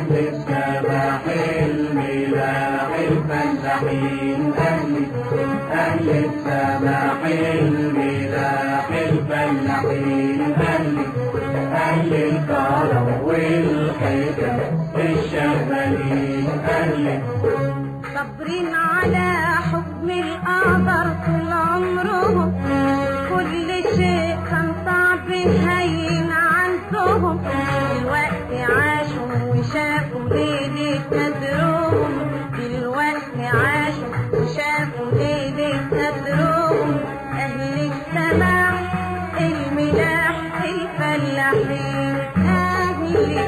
أهل السماح الملاح الفلاحين أهل أهل السماح الملاح الفلاحين أهل أهل الكرم والحكم الشغالين أهل صابرين على حكم القدر طول عمرهم كل شيء كان صعب هين عندهم دلوقتي عاشوا وشافوا ليلة نذرهم دلوقتي عاشوا وشافوا ليلة نذرهم أهل السماح الملاح الفلاحين أهل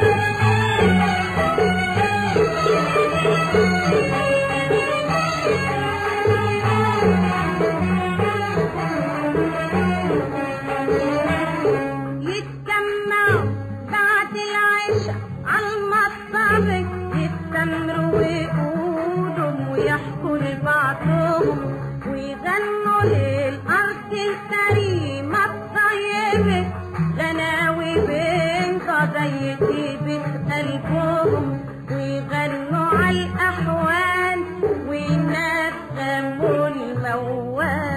يتجمعوا بعد العشاء على المصابك يتمروا ويقولوا ويحكوا لبعضهم ويغنوا للأرض الكريمة الطيبة غناوي بين قضيتي قلبهم ويغنوا على الأحوال وينغموا الموال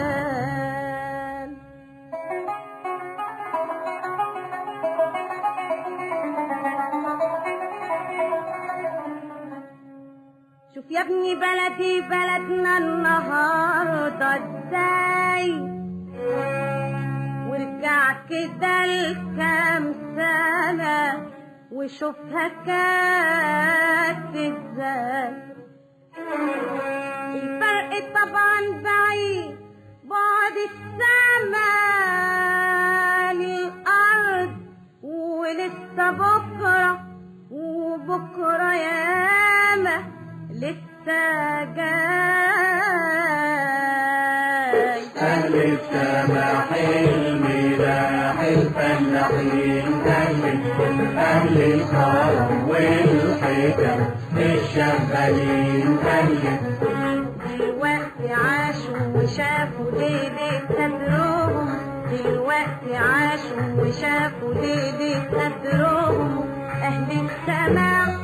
شوف يا ابني بلدي بلدنا النهارده ازاي وارجع كده لكام سنة وشوفها كانت ازاي الفرق طبعا بعيد بعد السماء للأرض ولسه بكرة وبكرة ياما لسه جاي أهل السماح الملاح الفلاحين أهل أهل الكرم والحكم الشغالين أهل دلوقتي عاشوا وشافوا ليلة قدرهم دلوقتي عاشوا وشافوا ليلة قدرهم أهل السماء